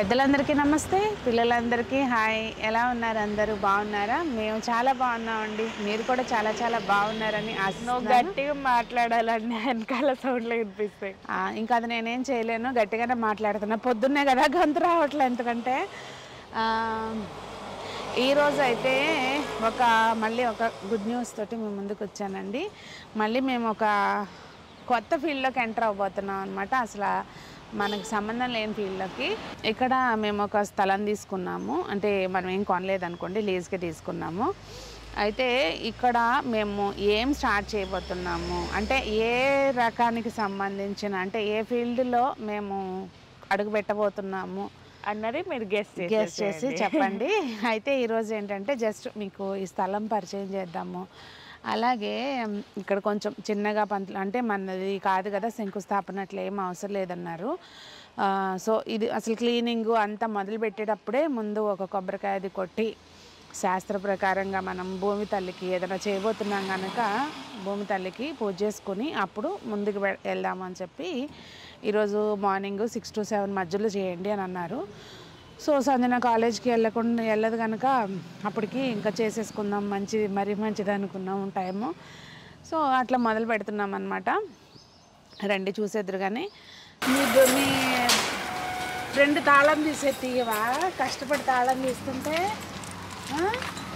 పెద్దలందరికీ నమస్తే పిల్లలందరికీ హాయ్ ఎలా ఉన్నారు అందరూ బాగున్నారా మేము చాలా బాగున్నామండి మీరు కూడా చాలా చాలా బాగున్నారని నువ్వు ఆశిస్తున్నాను. గట్టిగా మాట్లాడాలని వెనకాల సౌండ్లు వినిపిస్తాయి ఆ, ఇంకా అది నేనేం చేయలేను గట్టిగానే మాట్లాడుతున్నా పొద్దున్నే కదా గంతు రావట్లే ఎందుకంటే ఆ, ఈరోజు అయితే ఒక మళ్ళీ ఒక గుడ్ న్యూస్ తోటి మేము ముందుకు వచ్చానండి మళ్ళీ మేము ఒక కొత్త ఫీల్డ్లోకి ఎంటర్ అవ్వబోతున్నాం అనమాట అసలు మనకి సంబంధం లేని ఫీల్డ్లోకి ఇక్కడ మేము ఒక స్థలం తీసుకున్నాము అంటే మనం ఏం కొనలేదు అనుకోండి లీజ్కి తీసుకున్నాము అయితే ఇక్కడ మేము ఏం స్టార్ట్ చేయబోతున్నాము అంటే ఏ రకానికి సంబంధించిన అంటే ఏ ఫీల్డ్లో మేము అడుగు పెట్టబోతున్నాము అన్నది మీరు గెస్ట్ గెస్ట్ చేసి చెప్పండి అయితే ఈరోజు ఏంటంటే జస్ట్ మీకు ఈ స్థలం పరిచయం చేద్దాము అలాగే మ్, ఇక్కడ కొంచెం చిన్నగా పంతులు అంటే మనది కాదు కదా శంకుస్థాపన అట్లా ఏం అవసరం లేదన్నారు ఆ, సో ఇది అసలు క్లీనింగ్ అంతా మొదలు పెట్టేటప్పుడే ముందు ఒక కొబ్బరికాయది కొట్టి శాస్త్ర ప్రకారంగా మనం భూమి తల్లికి ఏదైనా చేయబోతున్నాం కనుక భూమి తల్లికి పూజ చేసుకుని అప్పుడు ముందుకు వె- వెళ్దామని చెప్పి ఈరోజు మార్నింగ్ సిక్స్ టు సెవెన్ మధ్యలో చేయండి అని అన్నారు సో సంజన కాలేజ్కి వెళ్ళకుండా వెళ్ళదు కనుక అప్పటికి ఇంకా చేసేసుకుందాం మంచిది మరీ మంచిది అనుకున్నాం టైము సో అట్లా మొదలు పెడుతున్నాం అనమాట రండి చూసేద్దరు కానీ మీ దు- మీ రెండు తాళం తీసే తీయవా కష్టపడి తాళం తీస్తుంటే ఆ?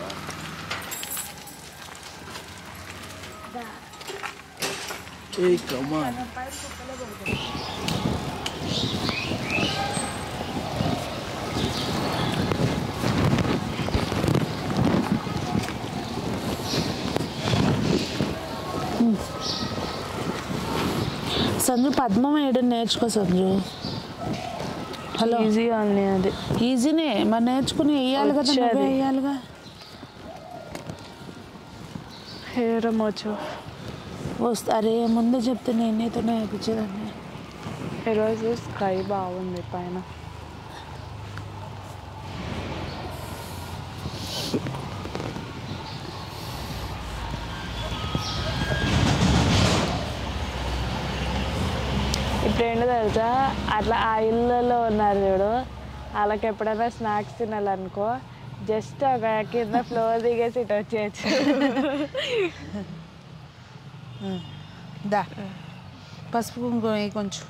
దా. Hey, come on. సంజు పద్మం వేయడం నేర్చుకో సంజు హలో ఈజీ ఓన్లీ అది ఈజీనే మరి నేర్చుకుని వేయాలి కదా వచ్చేది. నువ్వే వేయాలిగా హెయిర్ మోచు వస్తా అరే ముందే చెప్తే నేను నీతోనే వేయించేదాన్ని ఈరోజు స్కై బాగుంది పైన ఇప్పుడు ఏంటో తెలుసా అట్లా ఆ ఇళ్ళలో ఉన్నారు చూడు వాళ్ళకి ఎప్పుడైనా స్నాక్స్ తినాలనుకో జస్ట్ ఒక కింద ఫ్లోర్ దిగేసి ఇటు వచ్చేయచ్చు దా పసుపు కుంకుమ వేయి కొంచెం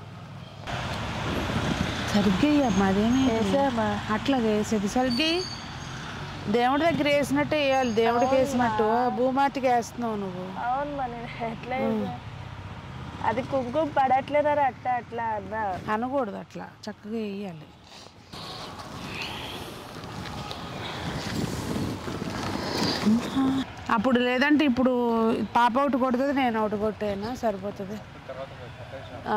సరిగ్గా అమ్మా అదేమి వేసామా అట్లా వేసేది సరిగ్గా వేయి. దేవుడి దగ్గర వేసినట్టే వేయాలి దేవుడికి వేసినట్టు భూమాటికి వేస్తున్నావు నువ్వు అవును మరి ఎట్లా వేసా? అది కుంకుమ పడట్లేదా అట్లా అట్లా అన్నా అనకూడదు అట్లా చక్కగా వేయాలి అప్పుడు లేదంటే ఇప్పుడు పాప ఒకటి కొడుతుంది నేను ఒకటి కొట్టేనా సరిపోతుంది ఆ.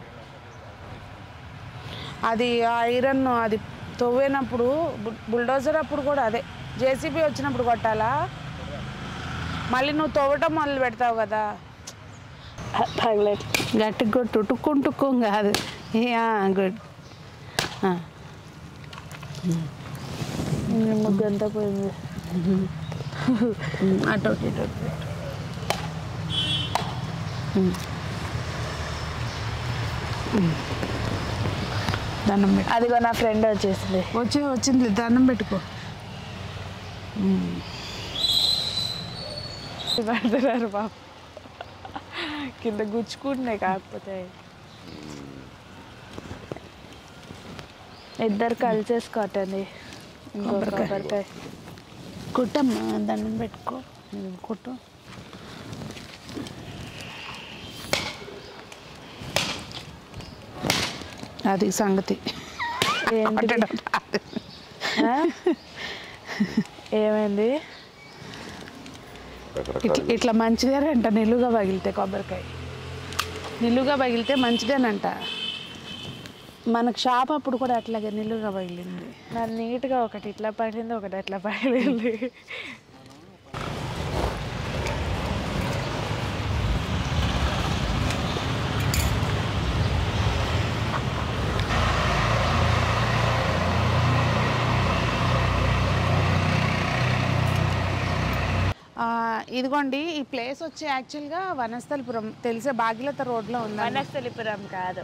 అది ఆ ఐరన్ అది తవ్వేనప్పుడు బుల్- బుల్డోజర్ అప్పుడు కూడా అదే జేసీబీ వచ్చినప్పుడు కొట్టాలా మళ్ళీ నువ్వు తవ్వటం మొదలు పెడతావు కదా తగలేదు గట్టిగా కొట్టు టుక్కుం టుక్కుం కాదు గుడ్ ముగ్గంతా పోయింది అటు ఒకటి, ఇటు ఒకటి పెట్టు. ఉమ్. ఉమ్. దండం పెట్టు అదిగో నా ఫ్రెండ్ వచ్చేసింది వచ్చి వచ్చింది దండం పెట్టుకో పడుతున్నారు బాబు కింద గుచ్చుకుంటున్నాయి కాకపోతే ఇద్దరు కలిసేసుకోటండి ఇంకో కొబ్బరికాయ. కొబ్బరికాయ కుట్టమ్మా దండం పెట్టుకో ఇది కుట్టు అది సంగతి ఏంటిది? కొట్టడం రాదు. ఆ? ఏమైంది ఇట్లా ఇట్లా మంచిదేనంట నిలువుగా పగిలితే కొబ్బరికాయ నిలువుగా పగిలితే మంచిదేనంట మనకు షాప్ అప్పుడు కూడా అట్లాగే నిలువుగా పగిలింది నా నీట్గా ఒకటి ఇట్లా పడింది ఒకటి అట్లా పడింది ఆ, ఇదిగోండి ఈ ప్లేస్ వచ్చి యాక్చువల్గా వనస్థలిపురం తెలిసే భాగ్యలత రోడ్లో ఉంది వనస్థలిపురం కాదు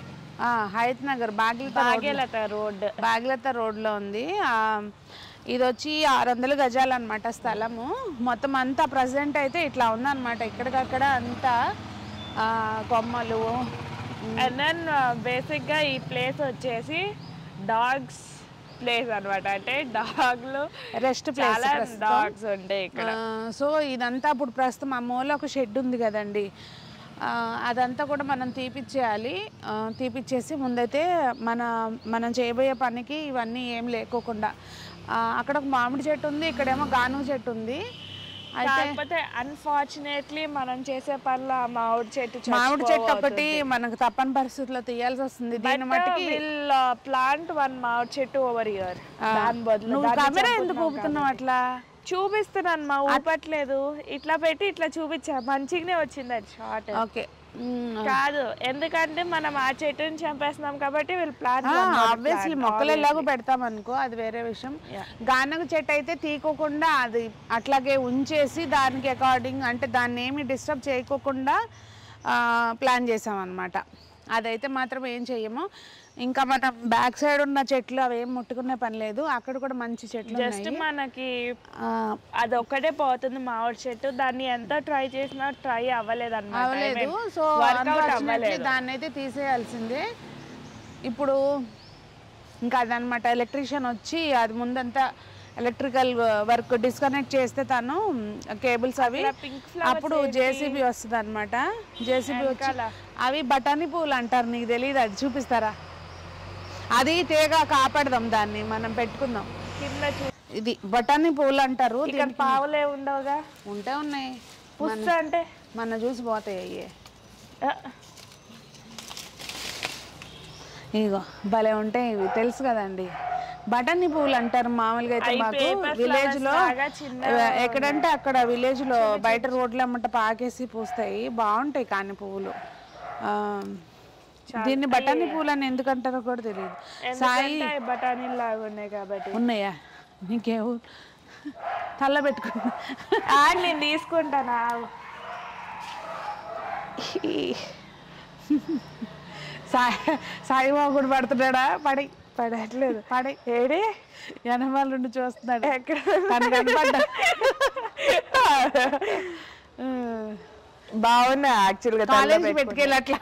ఆ, హయత్ నగర్ బాగిలత రోడ్ భాగ్యలత రోడ్ బాగిలత రోడ్లో ఉంది ఆ, ఇది వచ్చి ఆరు వందల గజాలు అనమాట స్థలము మొత్తం అంతా ప్రజెంట్ అయితే ఇట్లా ఉందన్నమాట ఇక్కడికక్కడ అంతా ఆ, కొమ్మలు అండ్ దెన్ బేసిక్గా ఈ ప్లేస్ వచ్చేసి డాగ్స్ ప్లేస్ అన్నమాట అంటే డాగ్లు రెస్ట్ ప్లేస్ చాలా డాగ్స్ ఉంటాయి ఇక్కడ సో ఇదంతా ఇప్పుడు ప్రస్తుతం ఆ మూల ఒక షెడ్ ఉంది కదండి ఆ, అదంతా కూడా మనం తీపిచ్చేయాలి ఆ, తీపిచ్చేసి ముందైతే మన మనం చేయబోయే పనికి ఇవన్నీ ఏం లేకోకుండా ఆ, అక్కడ ఒక మామిడి చెట్టు ఉంది ఇక్కడేమో గాను చెట్టు ఉంది అయితే కాకపోతే అన్ఫార్చునేట్లీ మనం చేసే పనులు ఆ మామిడి చెట్టు మామిడి చెట్టు ఒకటి మనకు తప్పని పరిస్థితుల్లో తీయాల్సి వస్తుంది దీని మట్టికి విల్ ప్లాంట్ వన్ మామిడి చెట్టు ఓవర్ ఇయర్ దాని బదులు నువ్వు దాన్ని కెమెరా ఎందుకు చంపుతున్నాం ఊపుతున్నావు అట్లా చూపిస్తున్నాను మా ఊపట్లేదు ఇట్లా పెట్టి ఇట్లా చూపించా మంచిగానే వచ్చింది అది షార్ట్ ఓకే కాదు ఎందుకంటే మనం ఆ చెట్టుని చంపేస్తున్నాం కాబట్టి వీళ్ళు ప్లాన్ ఆబ్వియస్లీ మొక్కలు ఎలాగో పెడతాం అనుకో అది వేరే విషయం గానగ చెట్టు అయితే తీకోకుండా అది అట్లాగే ఉంచేసి దానికి అకార్డింగ్ అంటే దాన్ని ఏమి డిస్టర్బ్ చేయకోకుండా ప్లాన్ చేసాం అనమాట అదైతే మాత్రం ఏం చెయ్యము ఇంకా మనం బ్యాక్ సైడ్ ఉన్న చెట్లు అవి ఏం ముట్టుకునే పని లేదు అక్కడ కూడా మంచి చెట్లు జస్ట్ ఉన్నాయి మనకి ఆ, అది ఒక్కటే పోతుంది మామిడి చెట్టు దాన్ని ఎంత ట్రై చేసినా ట్రై అవ్వలేదు అవ్వలేదు సో అన్ఫార్చునేట్లీ దాన్ని అయితే తీసేయాల్సిందే ఇప్పుడు ఇంకా అదనమాట ఎలక్ట్రీషియన్ వచ్చి అది ముందంతా ఎలక్ట్రికల్ వర్క్ డిస్కనెక్ట్ చేస్తే తను కేబుల్స్ అవి pink అప్పుడు జేసీబీ వస్తుంది అనమాట జేసీబీ వచ్చి వెనకాల. అవి బఠానీ పూలు అంటారు నీకు తెలియదు అది చూపిస్తారా అది తీగ కాపాడదాం దాన్ని మనం పెట్టుకుందాం కింద చూ ఇది బఠానీ పూలు అంటారు ఇక్కడ పావులే ఉండవుగా ఉంటే ఉన్నాయి పుస్త అంటే మన చూసి పోతాయి అయ్యే ఆ, ఇగో భలే ఉంటాయి ఇవి తెలుసు కదండి బటన్ని పువ్వులు అంటారు మామూలుగా అయితే అవి మాకు paper విలేజ్ లో flowers లాగా చిన్న ఎక్కడంటే అక్కడ విలేజ్ లో బయట రోడ్లు అమ్మట పాకేసి పూస్తాయి బాగుంటాయి కాని పువ్వులు ఆ, దీన్ని బఠానీ పువ్వులు అని ఎందుకంటారో కూడా తెలియదు సాయి ఎందుకంటే అవి బఠానీలు లాగా ఉన్నాయి కాబట్టి ఉన్నాయా నీకేవు తల్ల పెట్టుకున్నా ఆ, నేను తీసుకుంటాను ఆగు. సాయి సాయిబాబు కూడా పడుతున్నాడా పడి పడట్లేదు పడి ఏడి వెనకాల నుండి చూస్తున్నాడు ఎక్కడ తను కనపడ్డా బాగున్నాయి యాక్చువల్గా కాలేజ్ పెట్టుకెళ్ళట్లా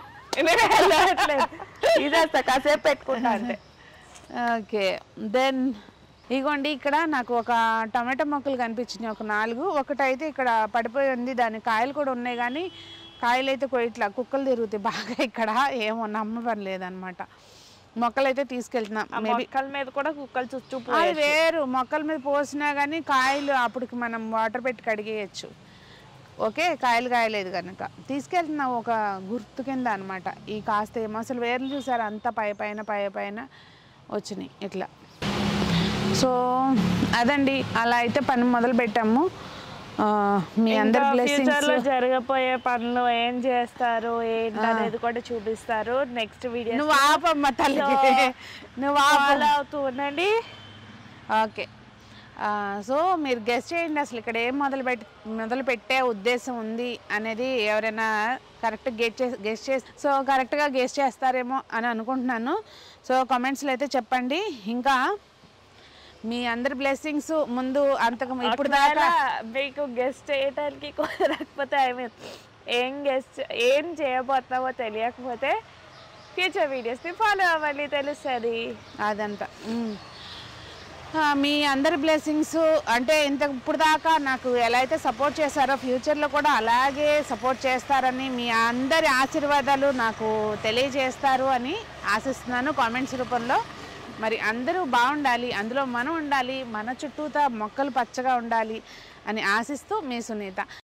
ఇది వస్తా కాసేపు పెట్టుకుంటా అంటే ఓకే దెన్ ఇగోండి ఇక్కడ నాకు ఒక టమాటా మొక్కలు కనిపించినాయి ఒక నాలుగు ఒకటైతే ఇక్కడ పడిపోయి ఉంది దాని కాయలు కూడా ఉన్నాయి కానీ కాయలు అయితే ఇట్లా కుక్కలు తిరుగుతాయి బాగా ఇక్కడ ఏమో నమ్మ పని లేదనమాట మొక్కలు అయితే తీసుకెళ్తున్నాం ఆ మొక్కల మీద కూడా కుక్కలు చుట్టూ అది వేరు మొక్కల మీద పోసినా కానీ కాయలు అప్పటికి మనం వాటర్ పెట్టి కడిగేయచ్చు ఓకే కాయలు కాయలేదు కనుక తీసుకెళ్తున్నా ఒక గుర్తు కింద అనమాట ఈ కాస్త ఏమో అసలు వేర్లు చూసారు అంతా పై పైన పై పైన వచ్చినాయి ఇట్లా సో అదండి అలా అయితే పని మొదలు పెట్టాము ఆ, మీ అందరి ఫ్యూచర్ బ్లెస్సింగ్స్ లో జరగబోయే పనులు ఏం చేస్తారు ఏంటి అనేది కూడా చూపిస్తారు నెక్స్ట్ వీడియో నువ్వు ఆపమ్మ తల్లికి నువ్వు ఆపు ఫాలో అవుతూ ఉండండి ఓకే సో మీరు గెస్ట్ చేయండి అసలు ఇక్కడ ఏం మొదలు పెట్టి మొదలు పెట్టే ఉద్దేశం ఉంది అనేది ఎవరైనా కరెక్ట్ గెట్ చేసి గెస్ట్ చేసి సో కరెక్ట్గా గెస్ట్ చేస్తారేమో అని అనుకుంటున్నాను సో కామెంట్స్లో అయితే చెప్పండి ఇంకా మీ అందరి బ్లెస్సింగ్స్ ముందు అంతకు ఇప్పుడు దాకా ఒకవేళ మీకు గెస్ట్ చేయడానికి కుదరకపోతే ఐ మీన్ ఏం గెస్ట్ ఏం చేయబోతున్నామో తెలియకపోతే ఫ్యూచర్ వీడియోస్ని ఫాలో అవ్వాలి తెలుస్తుంది అదంతా మ్మ్. ఆ, మీ అందరి బ్లెస్సింగ్స్ అంటే ఇంత ఇప్పుడు దాకా నాకు ఎలా అయితే సపోర్ట్ చేశారో ఫ్యూచర్లో కూడా అలాగే సపోర్ట్ చేస్తారని మీ అందరి ఆశీర్వాదాలు నాకు తెలియజేస్తారు అని ఆశిస్తున్నాను కామెంట్స్ రూపంలో మరి అందరూ బాగుండాలి అందులో మనం ఉండాలి మన చుట్టూతా మొక్కలు పచ్చగా ఉండాలి అని ఆశిస్తూ మీ సునీత